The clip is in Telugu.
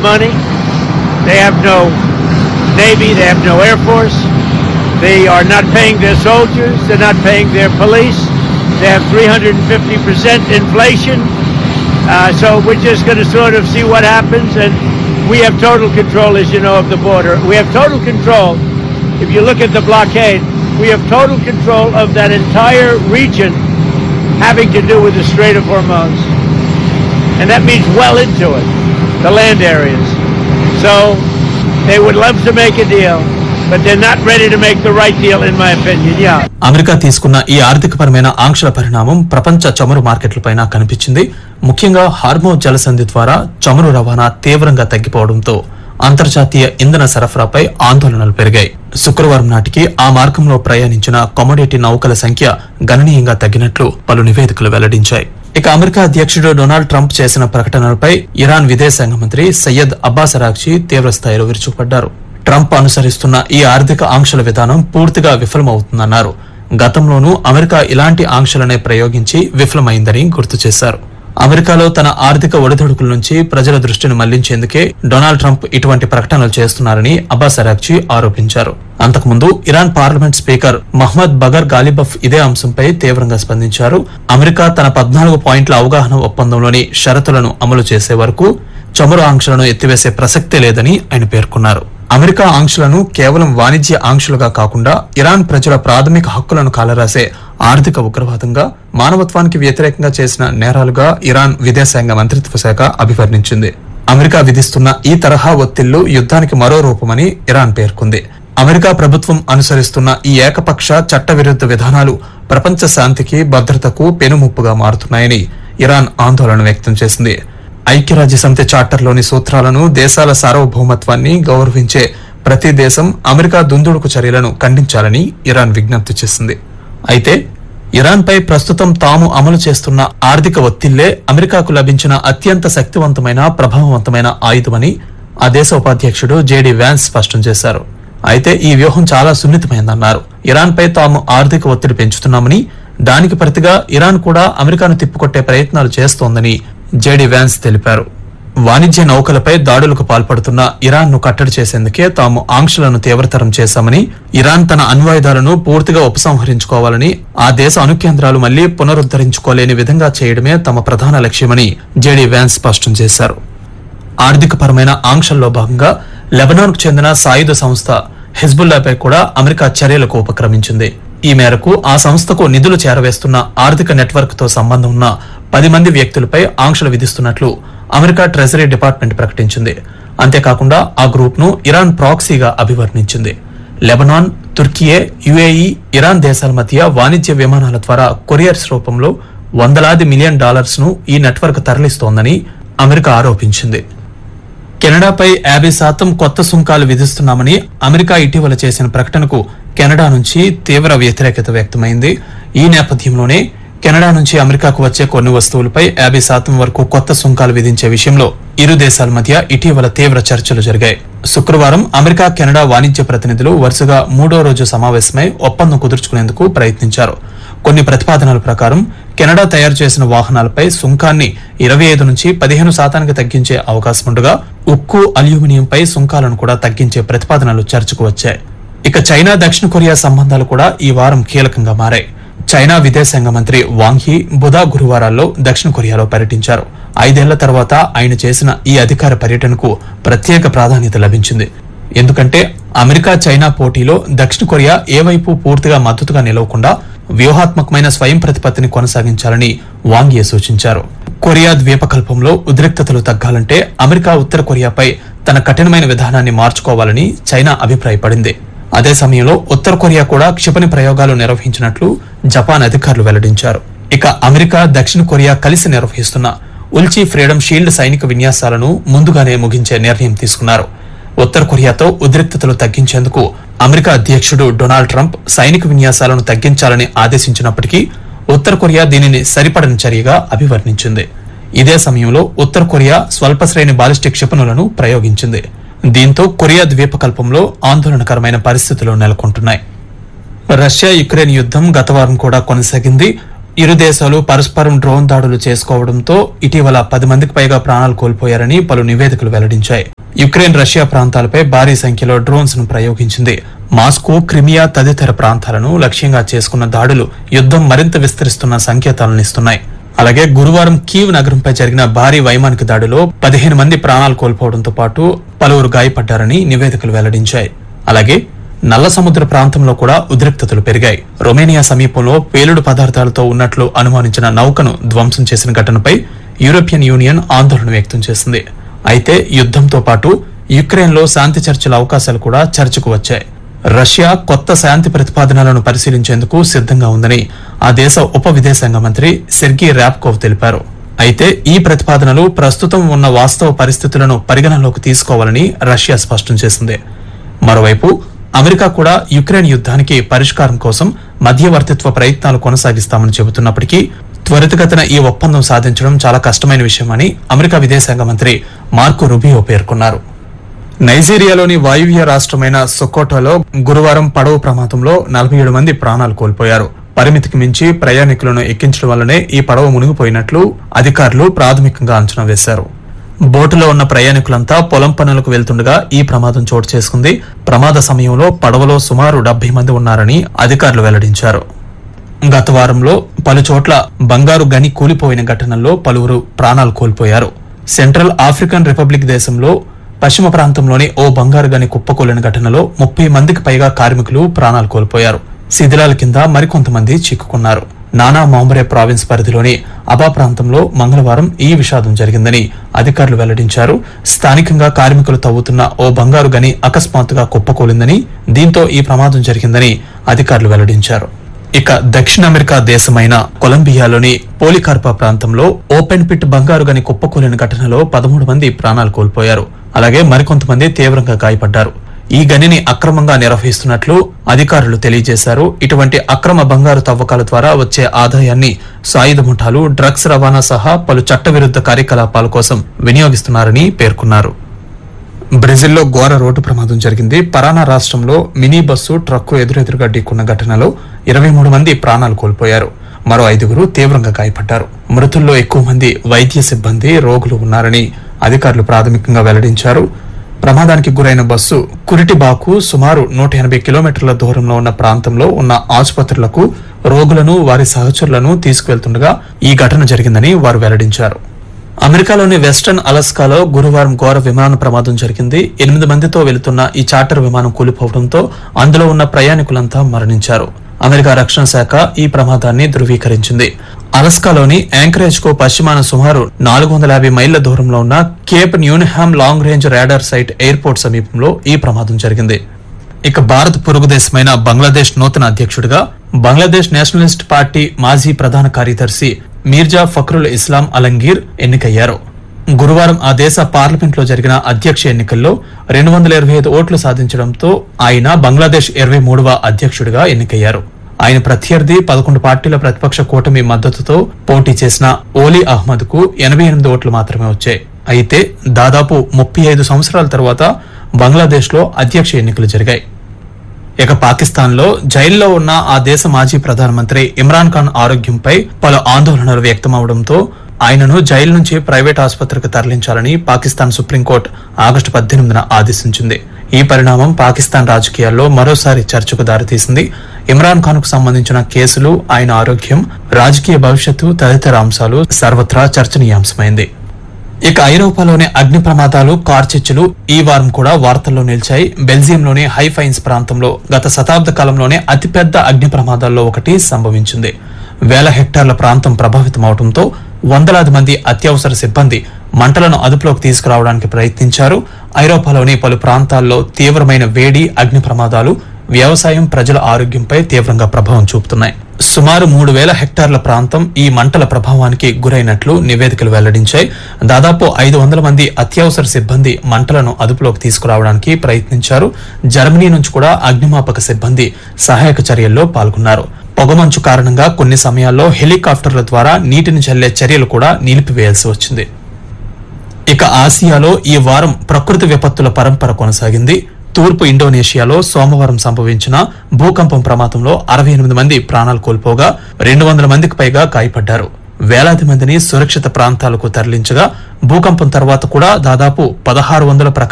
money. They have no Navy, they have no Air Force. They are not paying their soldiers, they're not paying their police. They have 350% inflation. Uh, so we're just going to sort of see what happens. And we have total control, as you know, of the border. We have total control. If you look at the blockade, we have total control of that entire region having to do with the Strait of Hormuz. And that means well into it, the land areas. So they would love to make a deal, but they're not ready to make the right deal, in my opinion. Yeah. America తీసుకున్న ఈ ఆర్థికపరమైన ఆంక్షల పరిణామం ప్రపంచ చమురు మార్కెట్లపైన కనిపించింది ముఖ్యంగా హార్మో జలసంధి ద్వారా చమురు రవాణా తీవ్రంగా తగ్గిపోవడంతో అంతర్జాతీయ ఇంధన సరఫరాపై ఆందోళనలు పెరిగాయి శుక్రవారం నాటికి ఆ మార్గంలో ప్రయాణించిన కమోడిటీ నౌకల సంఖ్య గణనీయంగా తగ్గినట్లు పలు నివేదికలు వెల్లడించాయి ఇక అమెరికా అధ్యక్షుడు డొనాల్డ్ ట్రంప్ చేసిన ప్రకటనలపై ఇరాన్ విదేశాంగ మంత్రి సయ్యద్ అబ్బాస్ అరాక్చి తీవ్ర స్థాయిలో విరుచుకుపడ్డారు ట్రంప్ అనుసరిస్తున్న ఈ ఆర్థిక ఆంక్షల విధానం పూర్తిగా విఫలమవుతుందన్నారు గతంలోనూ అమెరికా ఇలాంటి ఆంక్షలనే ప్రయోగించి విఫలమైందని గుర్తు చేశారు అమెరికాలో తన ఆర్థిక ఒడిదుడుకుల నుంచి ప్రజల దృష్టిని మళ్లించేందుకే డొనాల్డ్ ట్రంప్ ఇటువంటి ప్రకటనలు చేస్తున్నారని అబ్బాస్ అరాక్చి ఆరోపించారు అంతకుముందు Iran parliament speaker Mohammad Bagher Ghalibaf ఇదే అంశంపై తీవ్రంగా స్పందించారు అమెరికా తన పద్నాలుగు పాయింట్ల అవగాహన ఒప్పందంలోని షరతులను అమలు చేసే వరకు చమురు ఆంక్షలను ఎత్తివేసే ప్రసక్తే లేదని ఆయన పేర్కొన్నారు అమెరికా ఆంక్షలను కేవలం వాణిజ్య ఆంక్షలుగా కాకుండా ఇరాన్ ప్రజల ప్రాథమిక హక్కులను కాలరాసే ఆర్థిక ఉగ్రవాదంగా మానవత్వానికి వ్యతిరేకంగా చేసిన నేరాలుగా ఇరాన్ విదేశాంగ మంత్రిత్వ శాఖ అభివర్ణించింది అమెరికా విధిస్తున్న ఈ తరహా ఒత్తిళ్లు యుద్ధానికి మరో రూపమని ఇరాన్ పేర్కొంది అమెరికా ప్రభుత్వం అనుసరిస్తున్న ఈ ఏకపక్ష చట్టవిరుద్ధ విధానాలు ప్రపంచ శాంతికి భద్రతకు పెనుముప్పుగా మారుతున్నాయని ఇరాన్ ఆందోళన వ్యక్తం చేసింది ఐక్యరాజ్య సమితి చార్టర్లోని సూత్రాలను దేశాల సార్వభౌమత్వాన్ని గౌరవించే ప్రతి దేశం అమెరికా దుందుడుకు చర్యలను ఖండించాలని ఇరాన్ విజ్ఞప్తి చేసింది అయితే ఇరాన్పై ప్రస్తుతం తాము అమలు చేస్తున్న ఆర్థిక ఒత్తిళ్లే అమెరికాకు లభించిన అత్యంత శక్తివంతమైన ప్రభావవంతమైన ఆయుధమని ఆ దేశ ఉపాధ్యక్షుడు జేడీ వ్యాన్స్ స్పష్టం చేశారు అయితే ఈ వ్యూహం చాలా సున్నితమైందన్నారు ఇరాన్పై తాము ఆర్థిక ఒత్తిడి పెంచుతున్నామని దానికి ప్రతిగా ఇరాన్ కూడా అమెరికాను తిప్పికొట్టే ప్రయత్నాలు చేస్తోందని జేడీ వ్యాన్స్ తెలిపారు వాణిజ్య నౌకలపై దాడులకు పాల్పడుతున్న ఇరాన్ ను కట్టడి చేసేందుకే తాము ఆంక్షలను తీవ్రతరం చేశామని ఇరాన్ తన అణ్వాయుధాలను పూర్తిగా ఉపసంహరించుకోవాలని ఆ దేశ అణుకేంద్రాలు మళ్లీ పునరుద్దరించుకోలేని విధంగా చేయడమే తమ ప్రధాన లక్ష్యమని జేడీ వ్యాన్స్ స్పష్టం చేశారు ఆర్థికపరమైన ఆంక్షల్లో భాగంగా లెబనాన్ కు చెందిన సాయుధ సంస్థ హిజ్బుల్లాపై కూడా అమెరికా చర్యలకు ఉపక్రమించింది ఈ మేరకు ఆ సంస్థకు నిధులు చేరవేస్తున్న ఆర్థిక నెట్వర్క్ తో సంబంధం ఉన్న పది మంది వ్యక్తులపై ఆంక్షలు విధిస్తున్నట్లు అమెరికా ట్రెజరీ డిపార్ట్మెంట్ ప్రకటించింది అంతేకాకుండా ఆ గ్రూప్ ను ఇరాన్ ప్రాక్సీగా అభివర్ణించింది లెబనాన్ తుర్కియే యుఏఈ ఇరాన్ దేశాల మధ్య వాణిజ్య విమానాల ద్వారా కొరియర్స్ రూపంలో వందలాది మిలియన్ డాలర్స్ ను ఈ నెట్వర్క్ తరలిస్తోందని అమెరికా ఆరోపించింది కెనడాపై యాభై శాతం కొత్త సుంకాలు విధిస్తున్నామని అమెరికా ఇటీవల చేసిన ప్రకటనకు కెనడా నుంచి తీవ్ర వ్యతిరేకత వ్యక్తమైంది ఈ నేపథ్యంలోనే కెనడా నుంచి అమెరికాకు వచ్చే కొన్ని వస్తువులపై యాభై శాతం వరకు కొత్త సుంకాలు విధించే విషయంలో ఇరు దేశాల మధ్య ఇటీవల తీవ్ర చర్చలు జరిగాయి శుక్రవారం అమెరికా కెనడా వాణిజ్య ప్రతినిధులు వరుసగా మూడో రోజు సమావేశమై ఒప్పందం కుదుర్చుకునేందుకు ప్రయత్నించారు కొన్ని ప్రతిపాదనల ప్రకారం కెనడా తయారు చేసిన వాహనాలపై సుంకాన్ని ఇరవై ఐదు నుంచి పదిహేను శాతానికి తగ్గించే అవకాశం ఉండగా ఉక్కు అల్యూమినియంపై సుంకాలను కూడా తగ్గించే ప్రతిపాదనలు చర్చకు వచ్చాయి ఇక చైనా దక్షిణ కొరియా సంబంధాలు కూడా ఈ వారం కీలకంగా మారాయి చైనా విదేశాంగ మంత్రి వాంఘీ బుధా గురువారాల్లో దక్షిణ కొరియాలో పర్యటించారు ఐదేళ్ల తర్వాత ఆయన చేసిన ఈ అధికార పర్యటనకు ప్రత్యేక ప్రాధాన్యత లభించింది ఎందుకంటే అమెరికా చైనా పోటీలో దక్షిణ కొరియా ఏ వైపు పూర్తిగా మద్దతుగా నిలవకుండా వ్యూహాత్మకమైన స్వయం ప్రతిపత్తిని కొనసాగించాలని వాంగియే సూచించారు కొరియా ద్వీపకల్పంలో ఉద్రిక్తతలు తగ్గాలంటే అమెరికా ఉత్తర కొరియాపై తన కఠినమైన విధానాన్ని మార్చుకోవాలని చైనా అభిప్రాయపడింది అదే సమయంలో ఉత్తర కొరియా కూడా క్షిపణి ప్రయోగాలు నిర్వహించినట్లు జపాన్ అధికారులు వెల్లడించారు ఇక అమెరికా దక్షిణ కొరియా కలిసి నిర్వహిస్తున్న ఉల్చి ఫ్రీడమ్ షీల్డ్ సైనిక విన్యాసాలను ముందుగానే ముగించే నిర్ణయం తీసుకున్నారు ఉత్తర కొరియాతో ఉద్రిక్తతలు తగ్గించేందుకు అమెరికా అధ్యక్షుడు డొనాల్డ్ ట్రంప్ సైనిక విన్యాసాలను తగ్గించాలని ఆదేశించినప్పటికీ ఉత్తర కొరియా దీనిని సరిపడని చర్యగా అభివర్ణించింది ఇదే సమయంలో ఉత్తర కొరియా స్వల్ప శ్రేణి బాలిస్టిక్ క్షిపణులను ప్రయోగించింది దీంతో కొరియా ద్వీపకల్పంలో ఆందోళనకరమైన పరిస్థితులు నెలకొంటున్నాయి రష్యా యుక్రెయిన్ యుద్ధం గత వారం కూడా కొనసాగింది ఇరు దేశాలు పరస్పరం డ్రోన్ దాడులు చేసుకోవడంతో ఇటీవల పది మందికి పైగా ప్రాణాలు కోల్పోయారని పలు నివేదికలు వెల్లడించాయి యుక్రెయిన్ రష్యా ప్రాంతాలపై భారీ సంఖ్యలో డ్రోన్స్ ను ప్రయోగించింది మాస్కో క్రిమియా తదితర ప్రాంతాలను లక్ష్యంగా చేసుకున్న దాడులు యుద్దం మరింత విస్తరిస్తున్న సంకేతాలనిస్తున్నాయి అలాగే గురువారం కీవ్ నగరంపై జరిగిన భారీ వైమానిక దాడిలో పదిహేను మంది ప్రాణాలు కోల్పోవడంతో పాటు పలువురు గాయపడ్డారని నివేదికలు వెల్లడించాయి అలాగే నల్ల సముద్ర ప్రాంతంలో కూడా ఉద్రిక్తతలు పెరిగాయి రొమేనియా సమీపంలో పేలుడు పదార్థాలతో ఉన్నట్లు అనుమానించిన నౌకను ధ్వంసం చేసిన ఘటనపై యూరోపియన్ యూనియన్ ఆందోళన వ్యక్తం చేసింది అయితే యుద్దంతో పాటు యుక్రెయిన్లో శాంతి చర్చల అవకాశాలు కూడా చర్చకు వచ్చాయి రష్యా కొత్త శాంతి ప్రతిపాదనలను పరిశీలించేందుకు సిద్ధంగా ఉందని ఆ దేశ ఉప విదేశాంగ మంత్రి సెర్గీ ర్యాప్కోవ్ తెలిపారు అయితే ఈ ప్రతిపాదనలు ప్రస్తుతం ఉన్న వాస్తవ పరిస్థితులను పరిగణనలోకి తీసుకోవాలని రష్యా స్పష్టం చేసింది మరోవైపు అమెరికా కూడా యుక్రెయిన్ యుద్ధానికి పరిష్కారం కోసం మధ్యవర్తిత్వ ప్రయత్నాలు కొనసాగిస్తామని చెబుతున్నప్పటికీ త్వరితగతిన ఈ ఒప్పందం సాధించడం చాలా కష్టమైన విషయమని అమెరికా విదేశాంగ మంత్రి మార్కో రుబియో పేర్కొన్నారు నైజీరియాలోని వాయువ్య రాష్ట్రమైన సొకోటోలో గురువారం పడవ ప్రమాదంలో నలభై ఏడు మంది ప్రాణాలు కోల్పోయారు పరిమితికి మించి ప్రయాణికులను ఎక్కించడం వల్లనే ఈ పడవ మునిగిపోయినట్లు అధికారులు ప్రాథమికంగా అంచనా వేశారు బోటులో ఉన్న ప్రయాణికులంతా పొలం పనులకు వెళ్తుండగా ఈ ప్రమాదం చోటు చేసుకుంది ప్రమాద సమయంలో పడవలో సుమారు డెబ్బై మంది ఉన్నారని అధికారులు వెల్లడించారు గత వారంలో పలు చోట్ల బంగారు గని కూలిపోయిన ఘటనల్లో పలువురు ప్రాణాలు కోల్పోయారు సెంట్రల్ ఆఫ్రికన్ రిపబ్లిక్ దేశంలో పశ్చిమ ప్రాంతంలోని ఓ బంగారు గని కుప్పకూలిన ఘటనలో ముప్పై మందికి పైగా కార్మికులు ప్రాణాలు కోల్పోయారు శిథిలాల కింద మరికొంతమంది చిక్కుకున్నారు నానా మాంబరే ప్రావిన్స్ పరిధిలోని అబా ప్రాంతంలో మంగళవారం ఈ విషాదం జరిగిందని అధికారులు వెల్లడించారు స్థానికంగా కార్మికులు తవ్వుతున్న ఓ బంగారు గని అకస్మాత్తుగా కుప్పకూలిందని దీంతో ఈ ప్రమాదం జరిగిందని అధికారులు వెల్లడించారు ఇక దక్షిణ అమెరికా దేశమైన కొలంబియాలోని పోలికార్పా ప్రాంతంలో ఓపెన్ పిట్ బంగారు గని కుప్పకూలిన ఘటనలో పదమూడు మంది ప్రాణాలు కోల్పోయారు అలాగే మరికొంతమంది తీవ్రంగా గాయపడ్డారు ఈ గనిని అక్రమంగా నిర్వహిస్తున్నట్లు అధికారులు తెలియజేశారు ఇటువంటి అక్రమ బంగారు తవ్వకాల ద్వారా వచ్చే ఆదాయాన్ని సాయుధ ముఠాలు డ్రగ్స్ రవాణా సహా పలు చట్టవిరుద్ధ కార్యకలాపాల కోసం వినియోగిస్తున్నారని పేర్కొన్నారు బ్రెజిల్లో ఘోర రోడ్డు ప్రమాదం జరిగింది పరానా రాష్ట్రంలో మినీ బస్సు ట్రక్కు ఎదురెదురుగా ఢీకున్న ఘటనలో ఇరవై మూడు మంది ప్రాణాలు కోల్పోయారు మరో ఐదుగురు తీవ్రంగా గాయపడ్డారు మృతుల్లో ఎక్కువ మంది వైద్య సిబ్బంది రోగులు ఉన్నారని అధికారులు ప్రాథమికంగా వెల్లడించారు ప్రమాదానికి గురైన బస్సు కురిటిబాకు సుమారు నూట ఎనభై కిలోమీటర్ల దూరంలో ఉన్న ప్రాంతంలో ఉన్న ఆసుపత్రులకు రోగులను వారి సహచరులను తీసుకువెళ్తుండగా ఈ ఘటన జరిగిందని వారు వెల్లడించారు అమెరికాలోని వెస్టర్న్ అలస్కాలో గురువారం ఘోర విమాన ప్రమాదం జరిగింది ఎనిమిది మందితో వెళుతున్న ఈ చార్టర్ విమానం కూలిపోవడంతో అందులో ఉన్న ప్రయాణికులంతా మరణించారు అమెరికా రక్షణ శాఖ ఈ ప్రమాదాన్ని ధృవీకరించింది అలస్కాలోని యాంకరేజ్ కు పశ్చిమాన సుమారు నాలుగు వందల యాభై మైళ్ల దూరంలో ఉన్న Cape Newnham long range radar site airport సమీపంలో ఈ ప్రమాదం జరిగింది ఇక భారత్ పొరుగు దేశమైన బంగ్లాదేశ్ నూతన అధ్యక్షుడిగా బంగ్లాదేశ్ నేషనలిస్ట్ పార్టీ మాజీ ప్రధాన కార్యదర్శి మీర్జా ఫక్రుల్ ఇస్లాం అలంగీర్ ఎన్నికయ్యారు గురువారం ఆ దేశ పార్లమెంట్లో జరిగిన అధ్యక్ష ఎన్నికల్లో రెండు వందల ఇరవై ఐదు ఓట్లు సాధించడంతో ఆయన బంగ్లాదేశ్ ఇరవై మూడవ అధ్యక్షుడిగా ఎన్నికయ్యారు ఆయన ప్రత్యర్థి పదకొండు పార్టీల ప్రతిపక్ష కూటమి మద్దతుతో పోటీ చేసిన ఓలీ అహ్మద్ కు ఎనభై ఎనిమిది ఓట్లు మాత్రమే వచ్చాయి అయితే దాదాపు ముప్పై ఐదు సంవత్సరాల తర్వాత బంగ్లాదేశ్ లో అధ్యక్ష ఎన్నికలు జరిగాయి ఇక పాకిస్తాన్ లో జైల్లో ఉన్న ఆ దేశ మాజీ ప్రధానమంత్రి ఇమ్రాన్ ఖాన్ ఆరోగ్యంపై పలు ఆందోళనలు వ్యక్తమవడంతో ఆయనను జైలు నుంచి ప్రైవేట్ ఆసుపత్రికి తరలించాలని పాకిస్తాన్ సుప్రీంకోర్టు ఆగస్టు పద్దెనిమిదిన ఆదేశించింది ఈ పరిణామం పాకిస్తాన్ రాజకీయాల్లో మరోసారి చర్చకు దారితీసింది ఇమ్రాన్ ఖాన్ కు సంబంధించిన కేసులు ఆయన ఆరోగ్యం రాజకీయ భవిష్యత్తు తదితర అంశాలు సర్వత్రా చర్చనీయాంశమైంది ఇక ఐరోపాలోని అగ్ని ప్రమాదాలు కార్చిచ్చులు ఈ వారం కూడా వార్తల్లో నిలిచాయి బెల్జియంలోని హైఫైన్స్ ప్రాంతంలో గత శతాబ్ద కాలంలోనే అతిపెద్ద అగ్ని ప్రమాదాల్లో ఒకటి సంభవించింది వేల హెక్టార్ల ప్రాంతం ప్రభావితమవడంతో వందలాది మంది అత్యవసర సిబ్బంది మంటలను అదుపులోకి తీసుకురావడానికి ప్రయత్నించారు ఐరోపాలోని పలు ప్రాంతాల్లో తీవ్రమైన వేడి అగ్ని ప్రమాదాలు వ్యవసాయం ప్రజల ఆరోగ్యంపై తీవ్రంగా ప్రభావం చూపుతున్నాయి సుమారు మూడు వేల హెక్టార్ల ప్రాంతం ఈ మంటల ప్రభావానికి గురైనట్లు నివేదికలు వెల్లడించాయి దాదాపు ఐదు వందల మంది అత్యవసర సిబ్బంది మంటలను అదుపులోకి తీసుకురావడానికి ప్రయత్నించారు జర్మనీ నుంచి కూడా అగ్నిమాపక సిబ్బంది సహాయక చర్యల్లో పాల్గొన్నారు పొగమంచు కారణంగా కొన్ని సమయాల్లో హెలికాప్టర్ల ద్వారా నీటిని చల్లే చర్యలు కూడా నిలిపివేయాల్సి వచ్చింది ఇక ఆసియాలో ఈ వారం ప్రకృతి విపత్తుల పరంపర కొనసాగింది తూర్పు ఇండోనేషియాలో సోమవారం సంభవించిన భూకంపం ప్రమాదంలో అరవై ఎనిమిది మంది ప్రాణాలు కోల్పోగా రెండు వందల మందికి పైగా గాయపడ్డారు వేలాది మందిని సురక్షిత ప్రాంతాలకు తరలించగా భూకంపం తర్వాత కూడా దాదాపు పదహారు వందల ప్రకారం